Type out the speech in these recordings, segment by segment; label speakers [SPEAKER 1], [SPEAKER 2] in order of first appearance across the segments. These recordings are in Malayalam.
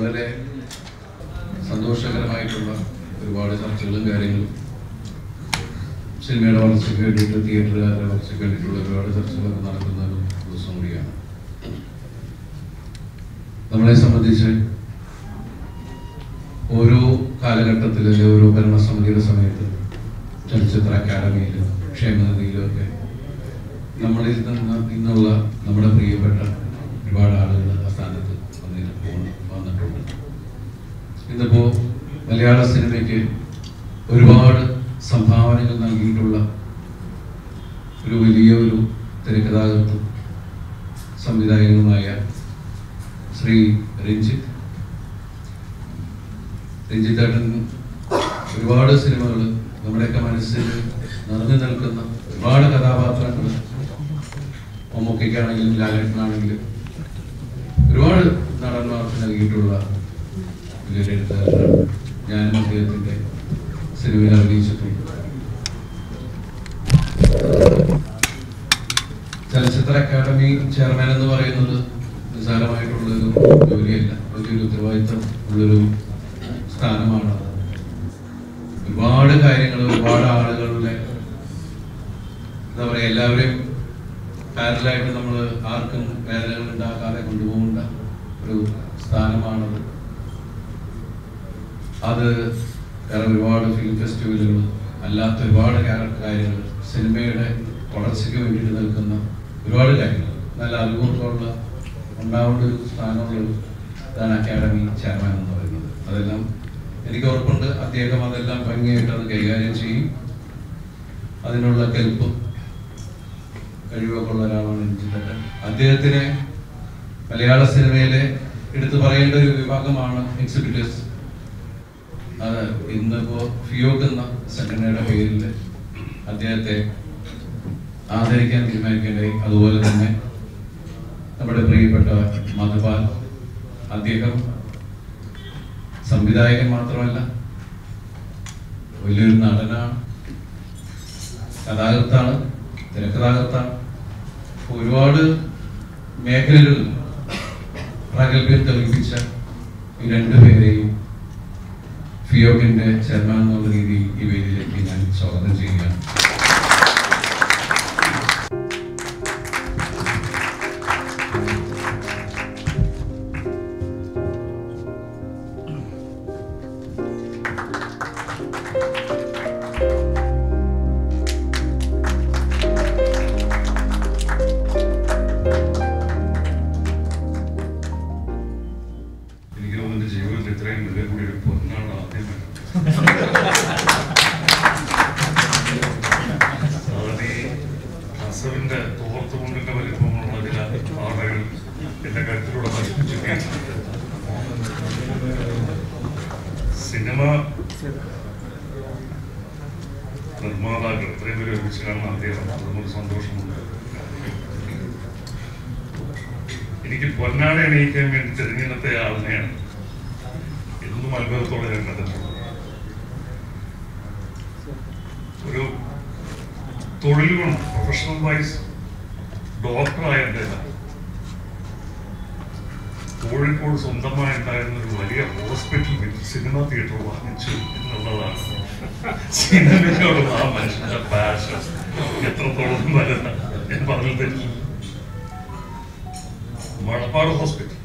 [SPEAKER 1] വളരെ സന്തോഷകരമായിട്ടുള്ള ഒരുപാട് ചർച്ചകളും കാര്യങ്ങളും സിനിമയുടെ വളർച്ചയ്ക്ക് വേണ്ടിയിട്ട് തിയേറ്ററുകാരുടെ വളർച്ചയ്ക്ക് വേണ്ടിയിട്ടുള്ള ഒരുപാട് ചർച്ചകളൊക്കെ നടക്കുന്ന ഒരു ദിവസം കൂടിയാണ് നമ്മളെ സംബന്ധിച്ച് ഓരോ കാലഘട്ടത്തിൽ അല്ലെങ്കിൽ ഓരോ ഭരണസമിതിയുടെ സമയത്ത് ചലച്ചിത്ര അക്കാദമിയിലും ക്ഷേമനിധിയിലും ഒക്കെ നമ്മളിൽ നിന്ന് നിന്നുള്ള നമ്മുടെ പ്രിയപ്പെട്ട ഒരുപാട് ആളുകൾ ആ സ്ഥാനത്ത് വന്നിട്ട് പോണ് വന്നിട്ടുണ്ട് ഇന്നിപ്പോ മലയാള സിനിമയ്ക്ക് ഒരുപാട് സംഭാവനകൾ നൽകിയിട്ടുള്ള ഒരു വലിയ ഒരു തിരക്കഥാകൃത്തും സംവിധായകനുമായ ശ്രീ രഞ്ജിത്ത് രഞ്ജിത്തേട്ടൻ ഒരുപാട് സിനിമകൾ നമ്മുടെയൊക്കെ മനസ്സിൽ നിറഞ്ഞു നിൽക്കുന്ന ഒരുപാട് കഥാപാത്രങ്ങൾ മമ്മൂക്കയ്ക്കാണെങ്കിലും ലാലേട്ടനാണെങ്കിലും ഒരുപാട് നടന്മാർക്ക് നൽകിയിട്ടുള്ള വലിയൊരു എഴുത്തുകാരനാണ് ഞാനും അദ്ദേഹത്തിന്റെ സിനിമയിൽ അഭിനയിച്ചിട്ടുണ്ട് ചലച്ചിത്ര അക്കാദമി ചെയർമാൻ എന്ന് പറയുന്നത് നിസ്സാരമായിട്ടുള്ളൊരു ജോലിയല്ല വലിയൊരു ഉത്തരവാദിത്തം ഉള്ളൊരു സ്ഥാനമാണ് ഒരുപാട് കാര്യങ്ങൾ ഒരുപാട് ആളുകളുടെ എന്താ പറയാ എല്ലാവരെയും പാരലായിട്ട് നമ്മൾ ആർക്കും വേദനകൾ ഉണ്ടാക്കാതെ കൊണ്ടുപോകേണ്ട ഒരു സ്ഥാനമാണത് അത് വേറെ ഒരുപാട് ഫിലിം ഫെസ്റ്റിവലുകൾ അല്ലാത്ത ഒരുപാട് കാര്യങ്ങൾ സിനിമയുടെ വളർച്ചയ്ക്ക് വേണ്ടിയിട്ട് നിൽക്കുന്ന ഒരുപാട് കാര്യങ്ങൾ നല്ല അറിവുകളുള്ള ഉണ്ടാവേണ്ട ഒരു സ്ഥാനമുള്ള ഒരു ഇതാണ് അക്കാഡമി ചെയർമാൻ എന്ന് പറയുന്നത് അതെല്ലാം എനിക്ക് ഉറപ്പുണ്ട് അദ്ദേഹം അതെല്ലാം ഭംഗിയായിട്ട് അത് കൈകാര്യം ചെയ്യും അതിനുള്ള കെൽപ്പും കഴിവൊക്കെ ഉള്ള ഒരാളാണ് രഞ്ജിത്തേട്ടൻ അദ്ദേഹത്തിന് മലയാള സിനിമയിലെ എടുത്തു പറയേണ്ട ഒരു വിഭാഗമാണ് എക്സിബിറ്റേഴ്സ് അത് ഇന്നിപ്പോ ഫിയോക്ക് എന്ന സംഘടനയുടെ പേരിൽ അദ്ദേഹത്തെ ആദരിക്കാൻ തീരുമാനിക്കേണ്ടായി അതുപോലെ തന്നെ നമ്മുടെ പ്രിയപ്പെട്ട മധുപാൽ അദ്ദേഹം സംവിധായകൻ മാത്രമല്ല വലിയൊരു നടനാണ് കഥാകൃത്താണ് തിരക്കഥാകൃത്താണ് ഒരുപാട് മേഖലകളിൽ പ്രാഗൽഭ്യം തെളിയിപ്പിച്ച ഈ രണ്ടുപേരെയും ഫിയോക്കിന്റെ ചെയർമാൻ എന്നുള്ള രീതിയിൽ ഈ വേദിയിലേക്ക് ഞാൻ സ്വാഗതം ചെയ്യുകയാണ്
[SPEAKER 2] എനിക്ക് തോന്നുന്നു എന്റെ ജീവിതത്തിൽ ഇത്രയും വില കൂടി ഒരു പൊന്നാണ് ആദ്യം സാധാരണ ഈ അസറിന്റെ തോർത്ത് കൊണ്ടിന്റെ വലിപ്പമുള്ള ചില ആളുകൾ എന്റെ കരുത്തിലൂടെ നശിപ്പിച്ചിരിക്കുകയാണ് സിനിമ നിർമ്മാതാക്കൾ ഇത്രയും പേര് ഒരുമിച്ച് കാണുന്ന അദ്ദേഹം അതുകൊണ്ട് സന്തോഷമുണ്ട് എനിക്ക് പൊന്നാട എണീക്കാൻ വേണ്ടി തിരഞ്ഞെടുത്ത ആളിനെയാണ് എന്നും അത്ഭുതത്തോടെ ഞാൻ കണ്ടിട്ടുള്ളത് ഒരു തൊഴിൽ കൊണ്ട് പ്രൊഫഷണൽ വൈസ് ഡോക്ടറായ അദ്ദേഹം കോഴിക്കോട് സ്വന്തമായി ഉണ്ടായിരുന്ന ഒരു വലിയ ഹോസ്പിറ്റൽ വിറ്റ് സിനിമ തിയേറ്റർ വാങ്ങിച്ചു എന്നുള്ളതാണ് സിനിമയോടുള്ള ആ മനുഷ്യന്റെ പാഷൻ എത്രത്തോളം വലുതാണ് ഞാൻ പറഞ്ഞു തെറ്റില്ല മണപ്പാട് ഹോസ്പിറ്റൽ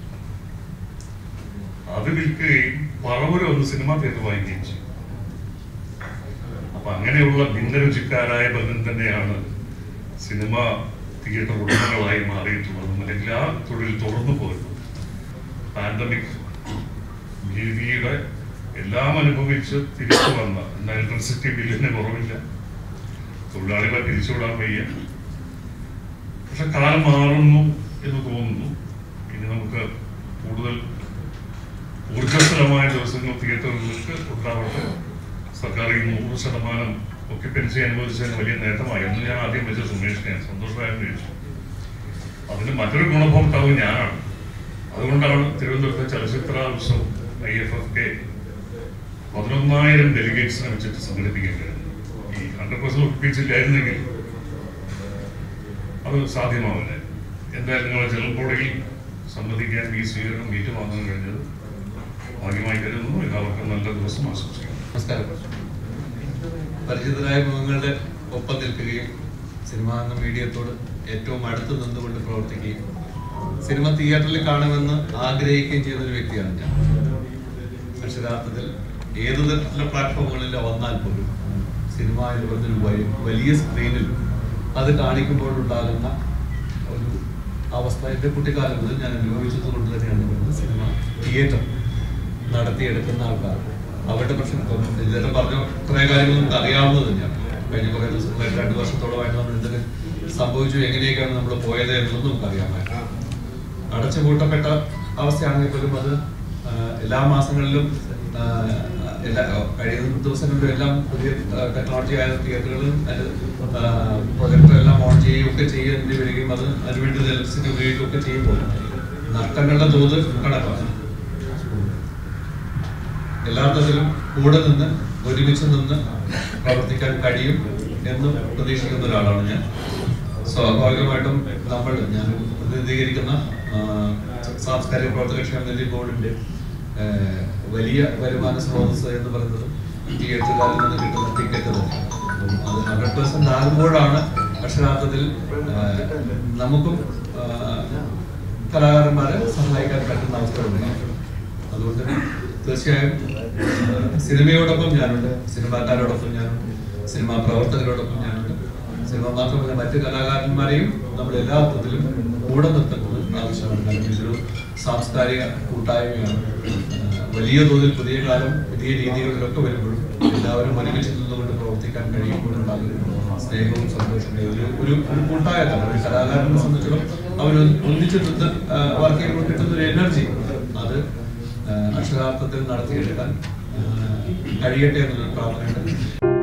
[SPEAKER 2] അത് വിൽക്കുകയും പറവൂര് ഒന്ന് സിനിമ തിയേറ്റർ വാങ്ങിക്കുകയും ചെയ്യും അപ്പൊ അങ്ങനെയുള്ള ഭിന്നരുചിക്കാരായ ബന്ധം തന്നെയാണ് സിനിമ തിയേറ്റർ ഉടമകളായി മാറിയിട്ടുള്ളതും അല്ലെങ്കിൽ ആ തൊഴിൽ തുടർന്നു പോയിരുന്നു പാൻഡമിക് ഭീതിയുടെ എല്ലാം അനുഭവിച്ച് തിരിച്ചു വന്ന എന്നാൽ ഇലക്ട്രിസിറ്റി ബില്ലിന് കുറവില്ല തൊഴിലാളികളെ പിരിച്ചുവിടാൻ വയ്യ പക്ഷെ കാലം മാറുന്നു എന്ന് തോന്നുന്നു ഇനി നമുക്ക് കൂടുതൽ ഊർജ്ജസ്വലമായ ദിവസങ്ങൾ തിയേറ്ററുകൾക്ക് ഉണ്ടാവട്ടെ സർക്കാർ ഈ നൂറ് ശതമാനം ഒക്യുപ്പൻസി അനുവദിച്ചതിന് വലിയ നേട്ടമായി എന്ന് ഞാൻ ആദ്യം വെച്ച സുമേഷിനെ സന്തോഷമായെന്ന് ചോദിച്ചു അതിന് മറ്റൊരു ഗുണഭോക്താവ് ഞാനാണ് അതുകൊണ്ടാണ് തിരുവനന്തപുരത്തെ ചലച്ചിത്ര ഉത്സവം ഐ എഫ് എഫ് കെ പതിനൊന്നായിരം ഡെലിഗേറ്റ്സിനെ വെച്ചിട്ട് സംഘടിപ്പിക്കാൻ കഴിഞ്ഞു ഈ ഹൺഡ്രഡ് പെർസെന്റ് ഒപ്പിച്ചില്ലായിരുന്നെങ്കിൽ അത് സാധ്യമാവില്ല എന്തായാലും നിങ്ങളെ ജനറൽ ബോഡിയിൽ സംബന്ധിക്കാൻ ഈ സ്വീകരണം മീറ്റ് വാങ്ങാൻ കഴിഞ്ഞത് ഭാഗ്യമായി കരുതുന്നു എല്ലാവർക്കും നല്ല ദിവസം ആശംസിക്കുന്നു
[SPEAKER 1] നമസ്കാരം പരിചിതരായ മുഖങ്ങളുടെ ഒപ്പം നിൽക്കുകയും സിനിമ എന്ന മീഡിയത്തോട് ഏറ്റവും അടുത്ത് നിന്നുകൊണ്ട് പ്രവർത്തിക്കുകയും സിനിമ തിയേറ്ററിൽ കാണുമെന്ന് ആഗ്രഹിക്കുകയും ചെയ്യുന്ന ഒരു വ്യക്തിയാണ് ഞാൻ അക്ഷരാർത്ഥത്തിൽ ഏത് തരത്തിലുള്ള പ്ലാറ്റ്ഫോമുകളിൽ വന്നാൽ പോലും സിനിമ എന്ന് പറഞ്ഞൊരു വലി- വലിയ സ്ക്രീനിൽ അത് കാണിക്കുമ്പോഴുണ്ടാകുന്ന ഒരു അവസ്ഥ എൻ്റെ കുട്ടിക്കാലം മുതൽ ഞാൻ അനുഭവിച്ചത് കൊണ്ട് തന്നെയാണ് പറയുന്നത് സിനിമ തിയേറ്റർ നടത്തിയെടുക്കുന്ന ആൾക്കാർ അവരുടെ പ്രശ്നം ഇപ്പം ഇദ്ദേഹം പറഞ്ഞ കുറേ കാര്യങ്ങൾ നമുക്ക് അറിയാവുന്നത് തന്നെയാണ് കഴിഞ്ഞ കുറേ ദിവസങ്ങളായിട്ട് രണ്ട് വർഷത്തോളമായിട്ട് നമ്മൾ എന്തൊക്കെ സംഭവിച്ചു എങ്ങനെയൊക്കെയാണ് നമ്മൾ പോയത് എന്നുള്ളത് നമുക്കറിയാമായിരുന്നു അടച്ചുപൂട്ടപ്പെട്ട അവസ്ഥയാണെങ്കിൽ പോലും അത് ആ, എല്ലാ മാസങ്ങളിലും ആ, എല്ലാ കഴിയുന്ന ദിവസങ്ങളിലും എല്ലാം പുതിയ ടെക്നോളജി ആയ തിയേറ്ററുകളും പ്രൊജക്ടർ എല്ലാം ഓൺ ചെയ്യുകയും ഒക്കെ ചെയ്യേണ്ടി വരികയും അത് അതിനുവേണ്ടി ഇലക്ട്രിസിറ്റി ഉപയോഗിക്കുകയും ഒക്കെ ചെയ്യുമ്പോൾ നഷ്ടങ്ങളുടെ തോത് കണക്കാണ് എല്ലാ അർത്ഥത്തിലും കൂടെ നിന്ന് ഒരുമിച്ച് നിന്ന് പ്രവർത്തിക്കാൻ കഴിയും എന്ന് പ്രതീക്ഷിക്കുന്ന ഒരാളാണ് ഞാൻ സ്വാഭാവികമായിട്ടും നമ്മൾ ഞാൻ പ്രതിനിധീകരിക്കുന്ന ആ, സാംസ്കാരിക പ്രവർത്തക ക്ഷേമനിധി ബോർഡിന്റെ ആ, വലിയ വരുമാന സ്രോതസ് എന്ന് പറയുന്നത് തിയേറ്ററുകാരിൽ നിന്ന് കിട്ടുന്ന ടിക്കറ്റ് തന്നെ അപ്പം അത് ഹൺഡ്രഡ് പെർസെന്റ് ആകുമ്പോഴാണ് അക്ഷരാർത്ഥത്തിൽ ആ, നമുക്കും ആ, കലാകാരന്മാരെ സഹായിക്കാൻ പറ്റുന്ന അവസ്ഥ ഉണ്ടാകും അതുകൊണ്ട് തീർച്ചയായും ആ, സിനിമയോടൊപ്പം ഞാനുണ്ട് സിനിമാക്കാരോടൊപ്പം ഞാനുണ്ട് സിനിമാ പ്രവർത്തകരോടൊപ്പം ഞാനുണ്ട് സിനിമ മാത്രമല്ല മറ്റു കലാകാരന്മാരെയും നമ്മൾ എല്ലാ അർത്ഥത്തിലും കൂടെ നിർത്തുന്നത് ആവശ്യമാണ് കാരണം ഇതൊരു സാംസ്കാരിക കൂട്ടായ്മയാണ് ആ, വലിയ തോതിൽ പുതിയ കാലം പുതിയ രീതികളിലൊക്കെ വരുമ്പോഴും എല്ലാവരും ഒരുമിച്ച് നിന്നുകൊണ്ട് പ്രവർത്തിക്കാൻ കഴിയുമ്പോഴുണ്ടാകുന്ന സ്നേഹവും സന്തോഷവും ഒരു ഒരു ഒരു കൂട്ടായ കല ഒരു കലാകാരനെ സംബന്ധിച്ചിടത്തോളം അവർ ഒന്നിച്ച് നിന്ന് വർക്ക് ചെയ്യുമ്പോൾ കിട്ടുന്ന ഒരു എനർജി അത് ആ, അക്ഷരാർത്ഥത്തിൽ നടത്തിയെടുക്കാൻ ആ, കഴിയട്ടെ എന്നൊരു പ്രാർത്ഥനയുണ്ട്